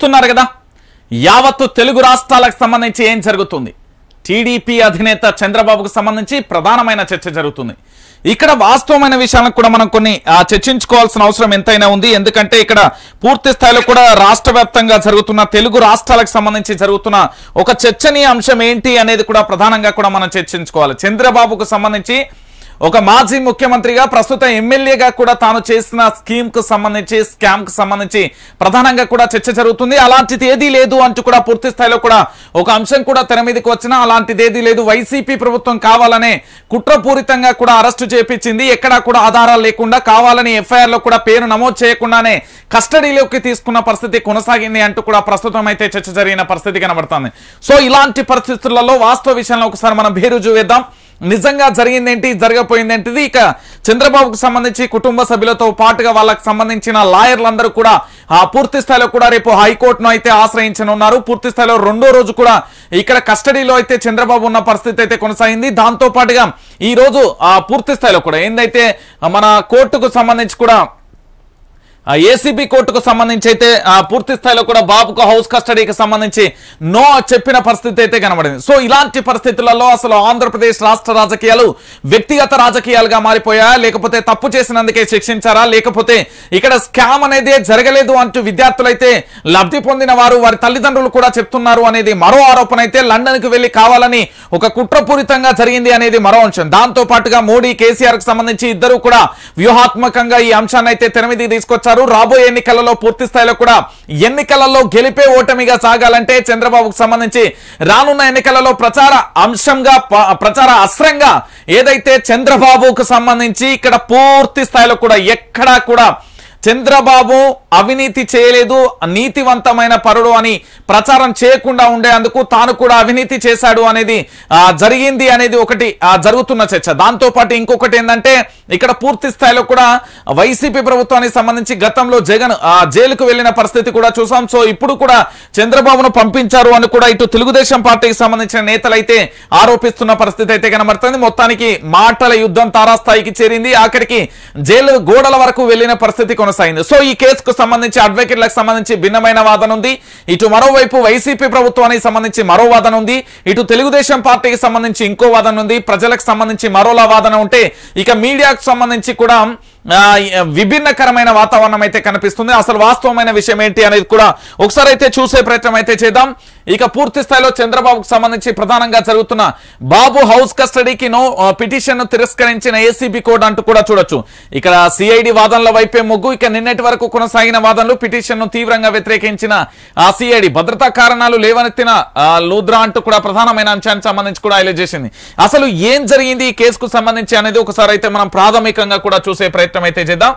చూస్తున్నారు కదా యావత్తు తెలుగు రాష్ట్రాలకు సంబంధించి ఏం జరుగుతుంది టీడీపీ అధినేత చంద్రబాబుకు సంబంధించి ప్రధానమైన చర్చ జరుగుతుంది ఇక్కడ వాస్తవమైన విషయాలను కూడా మనం కొన్ని ఆ, చర్చించుకోవాల్సిన అవసరం ఎంతైనా ఉంది ఎందుకంటే ఇక్కడ పూర్తి స్థాయిలో కూడా రాష్ట్ర వ్యాప్తంగా జరుగుతున్న తెలుగు రాష్ట్రాలకు సంబంధించి జరుగుతున్న ఒక చర్చనీయ అంశం ఏంటి అనేది కూడా ప్రధానంగా కూడా మనం చర్చించుకోవాలి చంద్రబాబుకు సంబంధించి ఒక మాజీ ముఖ్యమంత్రిగా ప్రస్తుత ఎమ్మెల్యేగా కూడా తాను చేసిన స్కీమ్ కు సంబంధించి స్కామ్ కు సంబంధించి ప్రధానంగా కూడా చర్చ జరుగుతుంది అలాంటిది ఏదీ లేదు అంటూ కూడా పూర్తి స్థాయిలో కూడా ఒక అంశం కూడా తెర మీదకి వచ్చినా అలాంటిది ఏదీ లేదు వైసీపీ ప్రభుత్వం కావాలనే కుట్రపూరితంగా కూడా అరెస్టు చేపించింది ఎక్కడా కూడా ఆధారాలు లేకుండా కావాలని ఎఫ్ఐఆర్ లో కూడా పేరు నమోదు చేయకుండానే కస్టడీలోకి తీసుకున్న పరిస్థితి కొనసాగింది అంటూ కూడా ప్రస్తుతం అయితే చర్చ జరిగిన పరిస్థితి కనబడుతుంది సో ఇలాంటి పరిస్థితులలో వాస్తవ విషయంలో ఒకసారి మనం బేరుజు వేద్దాం నిజంగా జరిగిందేంటి జరగపోయిందేంటిది ఇక చంద్రబాబుకు సంబంధించి కుటుంబ సభ్యులతో పాటుగా వాళ్ళకి సంబంధించిన లాయర్లందరూ కూడా ఆ పూర్తి స్థాయిలో కూడా రేపు హైకోర్టును అయితే ఆశ్రయించనున్నారు పూర్తి స్థాయిలో రెండో రోజు కూడా ఇక్కడ కస్టడీలో అయితే చంద్రబాబు ఉన్న పరిస్థితి అయితే కొనసాగింది దాంతో పాటుగా ఈ రోజు ఆ పూర్తి స్థాయిలో కూడా ఏందైతే మన కోర్టుకు సంబంధించి కూడా ఆ ఏసీబీ కోర్టుకు సంబంధించి అయితే ఆ పూర్తి స్థాయిలో కూడా బాబుకు హౌస్ కస్టడీకి సంబంధించి నో చెప్పిన పరిస్థితి అయితే కనబడింది సో ఇలాంటి పరిస్థితులలో అసలు ఆంధ్రప్రదేశ్ రాష్ట్ర రాజకీయాలు వ్యక్తిగత రాజకీయాలుగా మారిపోయాయా లేకపోతే తప్పు చేసినందుకే శిక్షించారా లేకపోతే ఇక్కడ స్కామ్ అనేది జరగలేదు అంటూ విద్యార్థులైతే లబ్ధి పొందిన వారు వారి తల్లిదండ్రులు కూడా చెప్తున్నారు అనేది మరో ఆరోపణ అయితే లండన్ కు వెళ్లి కావాలని ఒక కుట్రపూరితంగా జరిగింది అనేది మరో అంశం దాంతో పాటుగా మోడీ కేసీఆర్ కు సంబంధించి ఇద్దరు కూడా వ్యూహాత్మకంగా ఈ అంశాన్ని అయితే తెర మీదకి తీసుకొచ్చారు రాబోయే ఎన్నికలలో పూర్తి స్థాయిలో కూడా ఎన్నికలలో గెలిపే ఓటమిగా సాగాలంటే చంద్రబాబుకు సంబంధించి రానున్న ఎన్నికలలో ప్రచార అంశంగా ప- ప్రచార అస్త్రంగా ఏదైతే చంద్రబాబుకు సంబంధించి ఇక్కడ పూర్తి స్థాయిలో కూడా ఎక్కడా కూడా చంద్రబాబు అవినీతి చేయలేదు నీతివంతమైన పరుడు అని ప్రచారం చేయకుండా ఉండేందుకు తాను కూడా అవినీతి చేశాడు అనేది ఆ, జరిగింది అనేది ఒకటి ఆ, జరుగుతున్న చర్చ దాంతో పాటు ఇంకొకటి ఏంటంటే ఇక్కడ పూర్తి స్థాయిలో కూడా వైసీపీ ప్రభుత్వానికి సంబంధించి గతంలో జగన్ ఆ, జైలుకు వెళ్ళిన పరిస్థితి కూడా చూసాం సో ఇప్పుడు కూడా చంద్రబాబును పంపించారు అని కూడా ఇటు తెలుగుదేశం పార్టీకి సంబంధించిన నేతలైతే ఆరోపిస్తున్న పరిస్థితి అయితే కనబడుతుంది మొత్తానికి మాటల యుద్ధం తారాస్థాయికి చేరింది ఆఖరికి జైలు గోడల వరకు వెళ్లిన పరిస్థితి కొనసాగింది సో ఈ కేసుకు సంబంధించి అడ్వకేట్లకు సంబంధించి భిన్నమైన వాదన ఉంది ఇటు మరోవైపు వైసీపీ ప్రభుత్వానికి సంబంధించి మరో వాదన ఉంది ఇటు తెలుగుదేశం పార్టీకి సంబంధించి ఇంకో వాదన ఉంది ప్రజలకు సంబంధించి మరోలా వాదన ఉంటే ఇక మీడియాకు సంబంధించి కూడా ఆ, విభిన్నకరమైన వాతావరణం అయితే కనిపిస్తుంది అసలు వాస్తవమైన విషయం ఏంటి అనేది కూడా ఒకసారి అయితే చూసే ప్రయత్నం అయితే చేద్దాం ఇక పూర్తి స్థాయిలో చంద్రబాబుకు సంబంధించి ప్రధానంగా జరుగుతున్న బాబు హౌస్ కస్టడీకి నో పిటిషన్ ను తిరస్కరించిన ఏసీబీ కోడ్ అంటూ కూడా చూడొచ్చు ఇక్కడ సిఐడి వాదనల వైపే మొగ్గు ఇక నిన్నటి వరకు కొనసాగిన వాదనలు పిటిషన్ ను తీవ్రంగా వ్యతిరేకించిన ఆ సిఐడి భద్రతా కారణాలు లేవనెత్తిన ఆ, లూద్రా అంటూ కూడా ప్రధానమైన అంశానికి సంబంధించి కూడా హైలైట్ చేసింది అసలు ఏం జరిగింది ఈ కేసుకు సంబంధించి అనేది ఒకసారి అయితే మనం ప్రాథమికంగా కూడా చూసే ప్రయత్నం అయితే చేద్దాం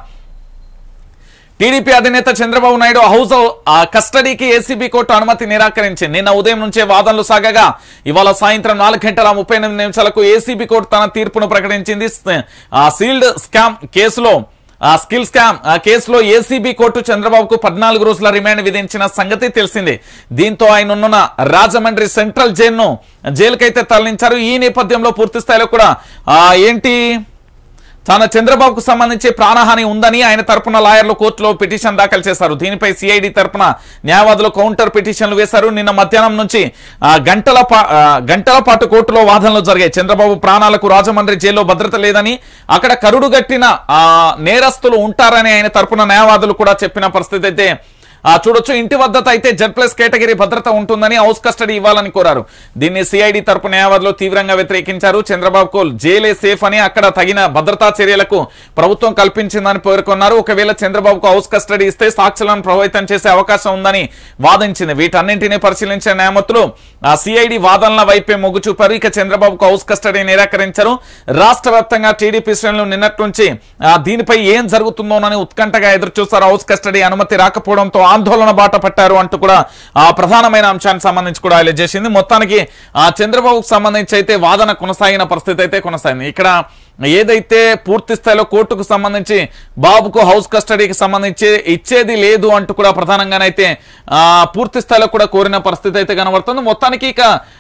టీడీపీ అధినేత చంద్రబాబు నాయుడు హౌస్ ఆ కస్టడీకి ఏసీబీ కోర్టు అనుమతి నిరాకరించింది నిన్న ఉదయం నుంచే వాదనలు సాగగా ఇవాళ సాయంత్రం నాలుగు గంటల ముప్పై ఎనిమిది నిమిషాలకు ఏసీబీ కోర్టు తన తీర్పును ప్రకటించింది ఆ సీల్డ్ స్కామ్ కేసులో ఆ స్కిల్ స్కామ్ ఆ కేసులో ఏసీబీ కోర్టు చంద్రబాబుకు పద్నాలుగు రోజుల రిమాండ్ విధించిన సంగతి తెలిసిందే దీంతో ఆయన ఉన్న రాజమండ్రి సెంట్రల్ జైలును జైలుకైతే తరలించారు ఈ నేపథ్యంలో పూర్తి స్థాయిలో కూడా ఆ ఏంటి తన చంద్రబాబుకు సంబంధించి ప్రాణహాని ఉందని ఆయన తరపున లాయర్లు కోర్టులో పిటిషన్ దాఖలు చేశారు దీనిపై సిఐడి తరపున న్యాయవాదులు కౌంటర్ పిటిషన్లు వేశారు నిన్న మధ్యాహ్నం నుంచి ఆ, గంటల పా- ఆ, గంటల పాటు కోర్టులో వాదనలు జరిగాయి చంద్రబాబు ప్రాణాలకు రాజమండ్రి జైల్లో భద్రత లేదని అక్కడ కరుడుగట్టిన ఆ, నేరస్తులు ఉంటారని ఆయన తరపున న్యాయవాదులు కూడా చెప్పిన పరిస్థితి అయితే ఆ చూడొచ్చు ఇంటి వద్దత అయితే జెడ్ ప్లస్ కేటగిరీ భద్రత ఉంటుందని హౌస్ కస్టడీ ఇవ్వాలని కోరారు దీన్ని సిఐడి తరపు న్యాయవాదులు తీవ్రంగా వ్యతిరేకించారు చంద్రబాబుకు జైలే సేఫ్ అని అక్కడ తగిన భద్రతా చర్యలకు ప్రభుత్వం కల్పించిందని పేర్కొన్నారు ఒకవేళ చంద్రబాబుకు హౌస్ కస్టడీ ఇస్తే సాక్షులను ప్రభావితం చేసే అవకాశం ఉందని వాదించింది వీటన్నింటినీ పరిశీలించిన న్యాయమూర్తులు ఆ సిఐడి వాదనల వైపే మొగ్గు చూపారు ఇక చంద్రబాబుకు హౌస్ కస్టడీ నిరాకరించారు రాష్ట్ర వ్యాప్తంగా టీడీపీ శ్రేణులు నిన్నటి నుంచి ఆ, దీనిపై ఏం జరుగుతుందోనని ఉత్కంఠగా ఎదురు చూస్తారు హౌస్ కస్టడీ అనుమతి రాకపోవడంతో ఆందోళన బాట పట్టారు అంటూ కూడా ఆ ప్రధానమైన అంశానికి సంబంధించి కూడా హైలైట్ చేసింది మొత్తానికి ఆ చంద్రబాబుకు సంబంధించి అయితే వాదన కొనసాగిన పరిస్థితి అయితే కొనసాగింది ఇక్కడ ఏదైతే పూర్తి స్థాయిలో కోర్టుకు సంబంధించి బాబుకు హౌస్ కస్టడీకి సంబంధించి ఇచ్చేది లేదు అంటూ కూడా ప్రధానంగానైతే ఆ, పూర్తి స్థాయిలో కూడా కోరిన పరిస్థితి అయితే కనబడుతుంది మొత్తానికి ఇక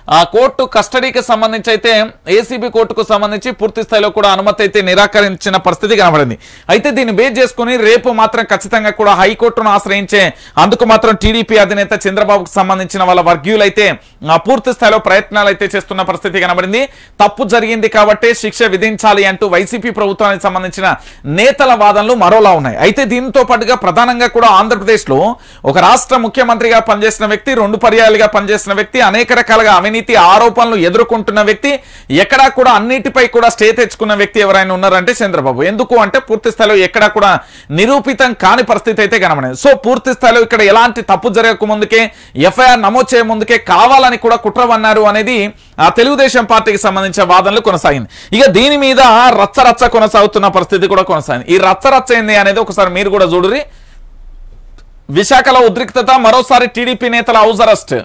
ఆ కోర్టు కస్టడీకి సంబంధించి అయితే ఏసీబీ కోర్టుకు సంబంధించి పూర్తి స్థాయిలో కూడా అనుమతి అయితే నిరాకరించిన పరిస్థితి కనబడింది అయితే దీన్ని బేస్ చేసుకుని రేపు మాత్రం ఖచ్చితంగా కూడా హైకోర్టును ఆశ్రయించే అందుకు మాత్రం టీడీపీ అధినేత చంద్రబాబుకు సంబంధించిన వాళ్ళ వర్గీయులైతే ఆ, పూర్తి స్థాయిలో ప్రయత్నాలు అయితే చేస్తున్న పరిస్థితి కనబడింది తప్పు జరిగింది కాబట్టి శిక్ష విధించాలి అంటూ వైసీపీ ప్రభుత్వానికి సంబంధించిన నేతల వాదనలు మరోలా ఉన్నాయి అయితే దీంతో పాటుగా ప్రధానంగా కూడా ఆంధ్రప్రదేశ్ లో ఒక రాష్ట్ర ముఖ్యమంత్రిగా పనిచేసిన వ్యక్తి రెండు పర్యాలుగా పనిచేసిన వ్యక్తి అనేక రకాలుగా అవినీతి ఆరోపణలు ఎదుర్కొంటున్న వ్యక్తి ఎక్కడా కూడా అన్నిటిపై కూడా స్టే తెచ్చుకున్న వ్యక్తి ఎవరైనా ఉన్నారంటే చంద్రబాబు ఎందుకు అంటే పూర్తి స్థాయిలో ఎక్కడా కూడా నిరూపితం కాని పరిస్థితి అయితే కనబడింది సో పూర్తి స్థాయిలో ఇక్కడ ఎలాంటి తప్పు జరగక ముందుకే ఎఫ్ఐఆర్ నమోదు చేయ ముందుకే కావాలని కూడా కుట్రవన్నారు అనేది ఆ తెలుగుదేశం పార్టీకి సంబంధించిన వాదనలు కొనసాగింది ఇక దీని మీద రచ్చ రచ్చ కొనసాగుతున్న పరిస్థితి కూడా కొనసాగింది ఈ రచ్చ రచ్చ ఏంది అనేది ఒకసారి మీరు కూడా చూడురి విశాఖలో ఉద్రిక్తత మరోసారి టీడీపీ నేతల హౌస్ అరెస్ట్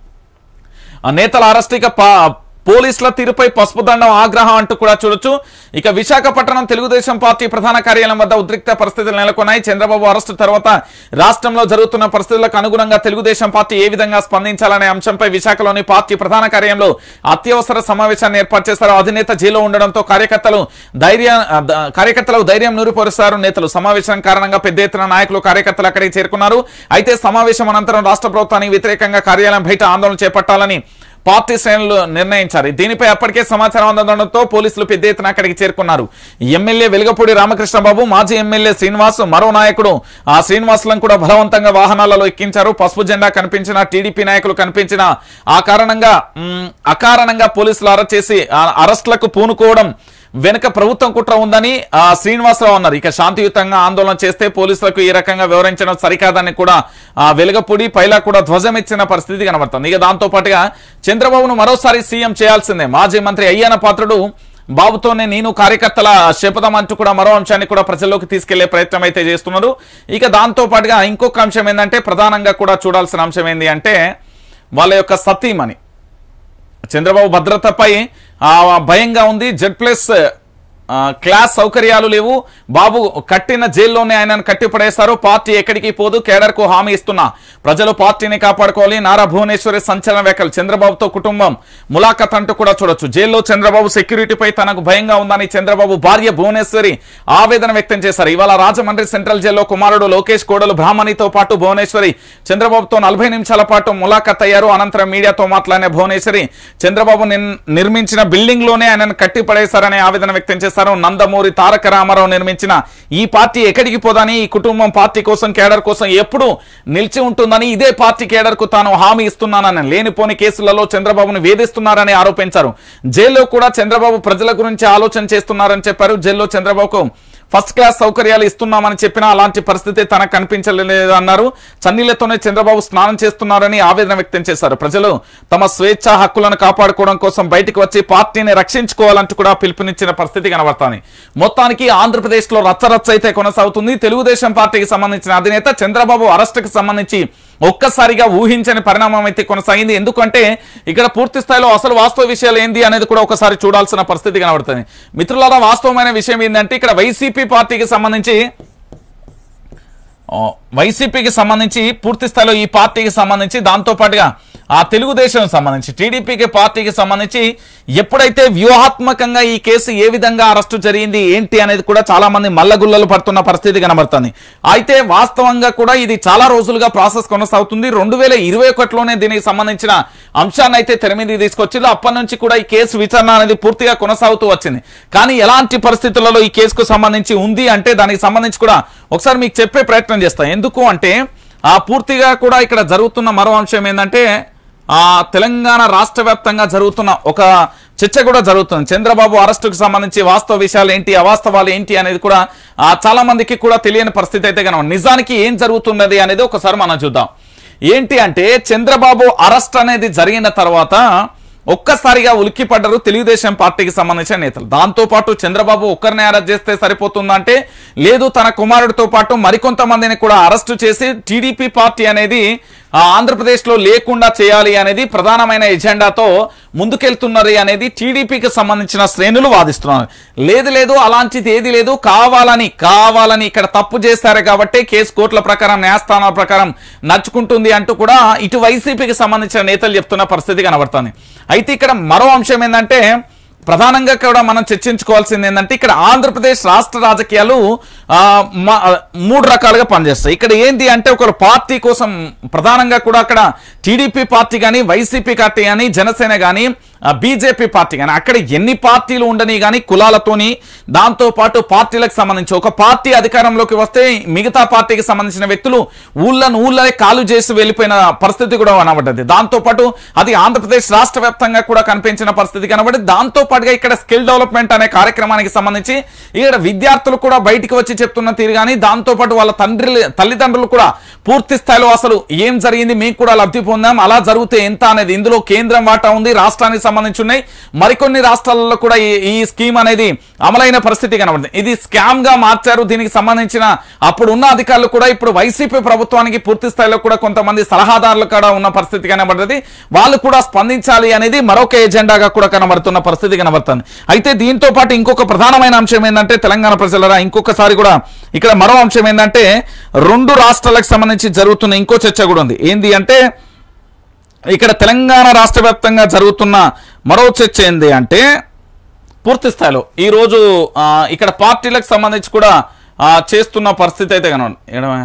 ఆ నేతల అరెస్ట్ ఇక పా- పోలీసుల తీరుపై పసుపు దండం ఆగ్రహం అంటూ కూడా చూడొచ్చు ఇక విశాఖపట్నం తెలుగుదేశం పార్టీ ప్రధాన కార్యాలయం వద్ద ఉద్రిక్త పరిస్థితులు నెలకొన్నాయి చంద్రబాబు అరెస్టు తర్వాత రాష్ట్రంలో జరుగుతున్న పరిస్థితులకు అనుగుణంగా తెలుగుదేశం పార్టీ ఏ విధంగా స్పందించాలనే అంశంపై విశాఖలోని పార్టీ ప్రధాన కార్యాలయంలో అత్యవసర సమావేశాన్ని ఏర్పాటు చేశారు అధినేత జైల్లో ఉండడంతో కార్యకర్తలు ధైర్య ఆ, ద- కార్యకర్తలకు ధైర్యం నూరిపోరుస్తారు నేతలు సమావేశం కారణంగా పెద్ద ఎత్తున నాయకులు కార్యకర్తలు అక్కడికి చేరుకున్నారు అయితే సమావేశం అనంతరం రాష్ట్ర ప్రభుత్వానికి వ్యతిరేకంగా కార్యాలయం బయట ఆందోళన చేపట్టాలని పార్టీ శ్రేణులు నిర్ణయించారు దీనిపై అప్పటికే సమాచారం అందడంతో పోలీసులు పెద్ద ఎత్తున అక్కడికి చేరుకున్నారు ఎమ్మెల్యే వెలుగపూడి రామకృష్ణబాబు మాజీ ఎమ్మెల్యే శ్రీనివాస్ మరో నాయకుడు ఆ శ్రీనివాసులను కూడా బలవంతంగా వాహనాలలో ఎక్కించారు పసుపు జెండా కనిపించిన టీడీపీ నాయకులు కనిపించిన ఆ కారణంగా మ్, అకారణంగా పోలీసులు అరెస్ట్ చేసి ఆ అరెస్టులకు పూనుకోవడం వెనుక ప్రభుత్వం కుట్ర ఉందని ఆ శ్రీనివాసరావు అన్నారు ఇక శాంతియుతంగా ఆందోళన చేస్తే పోలీసులకు ఈ రకంగా వివరించడం సరికాదని కూడా ఆ వెలుగపూడి పైలా కూడా ధ్వజం ఇచ్చిన పరిస్థితి కనబడుతుంది ఇక దాంతో పాటుగా చంద్రబాబును మరోసారి సీఎం చేయాల్సిందే మాజీ మంత్రి అయ్యాన పాత్రుడు బాబుతోనే నేను కార్యకర్తల శపథం అంటూ కూడా మరో అంశాన్ని కూడా ప్రజల్లోకి తీసుకెళ్లే ప్రయత్నం అయితే చేస్తున్నారు ఇక దాంతో పాటుగా ఇంకొక అంశం ఏంటంటే ప్రధానంగా కూడా చూడాల్సిన అంశం ఏంటి అంటే వాళ్ళ యొక్క సతీమణి చంద్రబాబు భద్రతపై ఆ, భయంగా ఉంది జెడ్ ప్లస్ ఆ, క్లాస్ సౌకర్యాలు లేవు బాబు కట్టిన జైల్లోనే ఆయనను కట్టిపడేశారు పార్టీ ఎక్కడికి పోదు కేడర్కు హామీ ఇస్తున్నా ప్రజలు పార్టీని కాపాడుకోవాలి నారా భువనేశ్వరి సంచలన వ్యాఖ్యలు చంద్రబాబుతో కుటుంబం ములాఖత్ అంటూ కూడా చూడొచ్చు జైల్లో చంద్రబాబు సెక్యూరిటీపై తనకు భయంగా ఉందని చంద్రబాబు భార్య భువనేశ్వరి ఆవేదన వ్యక్తం చేశారు ఇవాళ రాజమండ్రి సెంట్రల్ జైల్లో కుమారుడు లోకేష్ కోడలు బ్రాహ్మణితో పాటు భువనేశ్వరి చంద్రబాబుతో నలభై నిమిషాల పాటు ములాఖత్ అయ్యారు అనంతరం మీడియాతో మాట్లాడిన భువనేశ్వరి చంద్రబాబు నిన్- నిర్మించిన బిల్డింగ్ లోనే ఆయనను కట్టి పడేశారనే ఆవేదన వ్యక్తం చేశారు నందమూరి తారక రామారావు నిర్మించిన ఈ పార్టీ ఎక్కడికి పోదని ఈ కుటుంబం పార్టీ కోసం కేడర్ కోసం ఎప్పుడు నిలిచి ఉంటుందని ఇదే పార్టీ కేడర్ కు తాను హామీ ఇస్తున్నానని లేనిపోని కేసులలో చంద్రబాబును వేధిస్తున్నారని ఆరోపించారు జైల్లో కూడా చంద్రబాబు ప్రజల గురించి ఆలోచన చేస్తున్నారని చెప్పారు జైల్లో చంద్రబాబుకు ఫస్ట్ క్లాస్ సౌకర్యాలు ఇస్తున్నామని చెప్పినా అలాంటి పరిస్థితి తనకు కనిపించలేదు అన్నారు చన్నీళ్లతోనే చంద్రబాబు స్నానం చేస్తున్నారని ఆవేదన వ్యక్తం చేశారు ప్రజలు తమ స్వేచ్ఛ హక్కులను కాపాడుకోవడం కోసం బయటకు వచ్చి పార్టీని రక్షించుకోవాలంటూ కూడా పిలుపునిచ్చిన పరిస్థితి కనబడుతోంది మొత్తానికి ఆంధ్రప్రదేశ్ లో రచ్చరచ్చ అయితే కొనసాగుతుంది తెలుగుదేశం పార్టీకి సంబంధించిన అధినేత చంద్రబాబు అరెస్టుకు సంబంధించి ఒక్కసారిగా ఊహించని పరిణామం అయితే కొనసాగింది ఎందుకంటే ఇక్కడ పూర్తి స్థాయిలో అసలు వాస్తవ విషయాలు ఏంది అనేది కూడా ఒకసారి చూడాల్సిన పరిస్థితి కనబడుతుంది మిత్రులారా వాస్తవమైన విషయం ఏంటంటే ఇక్కడ వైసీపీ పార్టీకి సంబంధించి ఆ, వైసీపీకి సంబంధించి పూర్తి స్థాయిలో ఈ పార్టీకి సంబంధించి దాంతో పాటుగా ఆ తెలుగుదేశం సంబంధించి టీడీపీకి పార్టీకి సంబంధించి ఎప్పుడైతే వ్యూహాత్మకంగా ఈ కేసు ఏ విధంగా అరెస్టు జరిగింది ఏంటి అనేది కూడా చాలా మంది మల్లగుల్లలు పడుతున్న పరిస్థితి కనబడుతుంది అయితే వాస్తవంగా కూడా ఇది చాలా రోజులుగా ప్రాసెస్ కొనసాగుతుంది రెండు వేల ఇరవై ఒకటిలోనే దీనికి సంబంధించిన అంశాన్ని అయితే తెర మీదకి తీసుకొచ్చింది అప్పటి నుంచి కూడా ఈ కేసు విచారణ అనేది పూర్తిగా కొనసాగుతూ వచ్చింది కానీ ఎలాంటి పరిస్థితులలో ఈ కేసుకు సంబంధించి ఉంది అంటే దానికి సంబంధించి కూడా ఒకసారి మీకు చెప్పే ప్రయత్నం చేస్తాను ఎందుకు అంటే ఆ పూర్తిగా కూడా ఇక్కడ జరుగుతున్న మరో అంశం ఏంటంటే ఆ తెలంగాణ రాష్ట్ర వ్యాప్తంగా జరుగుతున్న ఒక చర్చ కూడా జరుగుతుంది చంద్రబాబు అరెస్టుకు సంబంధించి వాస్తవ విషయాలు ఏంటి అవాస్తవాలు ఏంటి అనేది కూడా ఆ చాలా మందికి కూడా తెలియని పరిస్థితి అయితే కనుక నిజానికి ఏం జరుగుతున్నది అనేది ఒకసారి మనం చూద్దాం ఏంటి అంటే చంద్రబాబు అరెస్ట్ అనేది జరిగిన తర్వాత ఒక్కసారిగా ఉలిక్కిపడ్డారు తెలుగుదేశం పార్టీకి సంబంధించిన నేతలు దాంతో పాటు చంద్రబాబు ఒక్కరిని అరెస్ట్ చేస్తే సరిపోతుందంటే లేదు తన కుమారుడితో పాటు మరికొంతమందిని కూడా అరెస్టు చేసి టీడీపీ పార్టీ అనేది ఆ, ఆంధ్రప్రదేశ్లో లేకుండా చేయాలి అనేది ప్రధానమైన ఎజెండాతో ముందుకెళ్తున్నది అనేది టీడీపీకి సంబంధించిన శ్రేణులు వాదిస్తున్నారు లేదు లేదు అలాంటిది ఏది లేదు కావాలని కావాలని ఇక్కడ తప్పు చేశారు కాబట్టి కేసు కోర్టుల ప్రకారం న్యాయస్థానాల ప్రకారం నడుచుకుంటుంది అంటూ కూడా ఇటు వైసీపీకి సంబంధించిన నేతలు చెప్తున్న పరిస్థితి కనబడుతుంది అయితే ఇక్కడ మరో అంశం ఏంటంటే ప్రధానంగా కూడా మనం చర్చించుకోవాల్సింది ఏంటంటే ఇక్కడ ఆంధ్రప్రదేశ్ రాష్ట్ర రాజకీయాలు ఆ, మ- మూడు రకాలుగా పనిచేస్తాయి ఇక్కడ ఏంటి అంటే ఒకరు పార్టీ కోసం ప్రధానంగా కూడా అక్కడ టీడీపీ పార్టీ కానీ వైసీపీ పార్టీ కానీ జనసేన కానీ బీజేపీ పార్టీ కానీ అక్కడ ఎన్ని పార్టీలు ఉండని కానీ కులాలతోని దాంతో పాటు పార్టీలకు సంబంధించి ఒక పార్టీ అధికారంలోకి వస్తే మిగతా పార్టీకి సంబంధించిన వ్యక్తులు ఊళ్ళను ఊళ్ళనే కాలు చేసి వెళ్ళిపోయిన పరిస్థితి కూడా కనబడ్డది దాంతో పాటు అది ఆంధ్రప్రదేశ్ రాష్ట్ర వ్యాప్తంగా కూడా కనిపించిన పరిస్థితి కనబడి దాంతో పాటుగా ఇక్కడ స్కిల్ డెవలప్మెంట్ అనే కార్యక్రమానికి సంబంధించి ఇక్కడ విద్యార్థులు కూడా బయటికి వచ్చి చెప్తున్న తీరు కానీ దాంతో పాటు వాళ్ళ తండ్రి తల్లిదండ్రులు కూడా పూర్తి స్థాయిలో అసలు ఏం జరిగింది మేము కూడా లబ్ధి పొందాం అలా జరిగితే ఎంత అనేది ఇందులో కేంద్రం వాటా ఉంది రాష్ట్రానికి సంబంధించి ఉన్నాయి మరికొన్ని రాష్ట్రాలలో కూడా ఈ ఈ స్కీమ్ అనేది అమలైన పరిస్థితి కనబడుతుంది ఇది స్కామ్ గా మార్చారు దీనికి సంబంధించిన అప్పుడు ఉన్న అధికారులు కూడా ఇప్పుడు వైసీపీ ప్రభుత్వానికి పూర్తి స్థాయిలో కూడా కొంతమంది సలహాదారులు కూడా ఉన్న పరిస్థితి కనబడుతుంది వాళ్ళు కూడా స్పందించాలి అనేది మరొక ఎజెండాగా కూడా కనబడుతున్న పరిస్థితి కనబడుతుంది అయితే దీంతో పాటు ఇంకొక ప్రధానమైన అంశం ఏంటంటే తెలంగాణ ప్రజలరా ఇంకొకసారి కూడా ఇక్కడ మరో అంశం ఏంటంటే రెండు రాష్ట్రాలకు సంబంధించి జరుగుతున్న ఇంకో చర్చ కూడా ఉంది ఏంది అంటే ఇక్కడ తెలంగాణ రాష్ట్ర వ్యాప్తంగా జరుగుతున్న మరో చర్చ ఏంది అంటే పూర్తి స్థాయిలో ఈరోజు ఆ, ఇక్కడ పార్టీలకు సంబంధించి కూడా ఆ, చేస్తున్న పరిస్థితి అయితే కనబడి ఏడమ-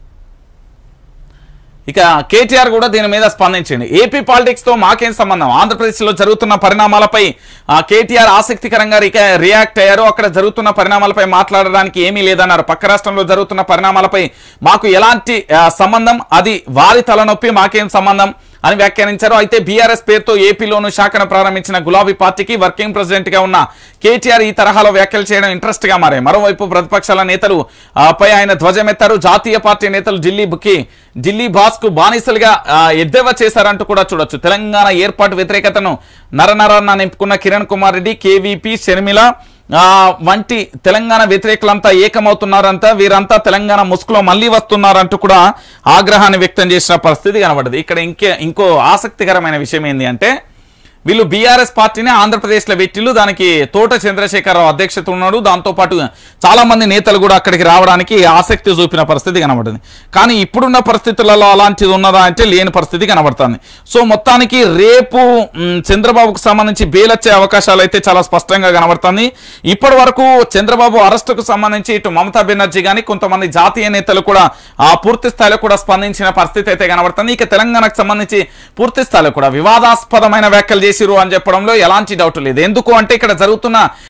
ఇక కేటీఆర్ కూడా దీని మీద స్పందించింది ఏపీ పాలిటిక్స్ తో మాకేం సంబంధం ఆంధ్రప్రదేశ్ లో జరుగుతున్న పరిణామాలపై ఆ, కేటీఆర్ ఆసక్తికరంగా రిక- రియాక్ట్ అయ్యారు అక్కడ జరుగుతున్న పరిణామాలపై మాట్లాడడానికి ఏమీ లేదన్నారు పక్క రాష్ట్రంలో జరుగుతున్న పరిణామాలపై మాకు ఎలాంటి ఆ, సంబంధం అది వారి తలనొప్పి మాకేం సంబంధం అని వ్యాఖ్యానించారు అయితే బీఆర్ఎస్ పేరుతో ఏపీలోను శాఖను ప్రారంభించిన గులాబీ పార్టీకి వర్కింగ్ ప్రెసిడెంట్ గా ఉన్న కేటీఆర్ ఈ తరహాలో వ్యాఖ్యలు చేయడం ఇంట్రెస్ట్ గా మారాయి మరోవైపు ప్రతిపక్షాల నేతలు ఆ, పై ఆయన ధ్వజమెత్తారు జాతీయ పార్టీ నేతలు ఢిల్లీకి ఢిల్లీ బాస్ కు బానిసలుగా ఆ, ఎద్దేవా చేశారంటూ కూడా చూడొచ్చు తెలంగాణ ఏర్పాటు వ్యతిరేకతను నరనరన్న నింపుకున్న కిరణ్ కుమార్ రెడ్డి కేవీపీ షర్మిల ఆ, వంటి తెలంగాణ వ్యతిరేకులంతా ఏకమవుతున్నారంతా వీరంతా తెలంగాణ ముసుగులో మళ్ళీ వస్తున్నారంటూ కూడా ఆగ్రహాన్ని వ్యక్తం చేసిన పరిస్థితి కనబడదు ఇక్కడ ఇంకే ఇంకో ఆసక్తికరమైన విషయం ఏంటి అంటే వీళ్ళు బీఆర్ఎస్ పార్టీని ఆంధ్రప్రదేశ్లో పెట్టిల్లు దానికి తోట చంద్రశేఖరరావు అధ్యక్షత ఉన్నాడు దాంతోపాటు చాలా మంది నేతలు కూడా అక్కడికి రావడానికి ఆసక్తి చూపిన పరిస్థితి కనబడుతుంది కానీ ఇప్పుడున్న పరిస్థితులలో అలాంటిది ఉన్నదా అంటే లేని పరిస్థితి కనబడుతుంది సో మొత్తానికి రేపు మ్, చంద్రబాబుకు సంబంధించి బెయిల్ వచ్చే అవకాశాలు అయితే చాలా స్పష్టంగా కనబడుతుంది ఇప్పటి వరకు చంద్రబాబు అరెస్టుకు సంబంధించి ఇటు మమతా బెనర్జీ కానీ కొంతమంది జాతీయ నేతలు కూడా ఆ పూర్తి స్థాయిలో కూడా స్పందించిన పరిస్థితి అయితే కనబడుతుంది ఇక తెలంగాణకు సంబంధించి పూర్తి స్థాయిలో కూడా వివాదాస్పదమైన వ్యాఖ్యలు చేసిరు అని చెప్పడంలో ఎలాంటి డౌట్ లేదు ఎందుకు అంటే ఇక్కడ జరుగుతున్న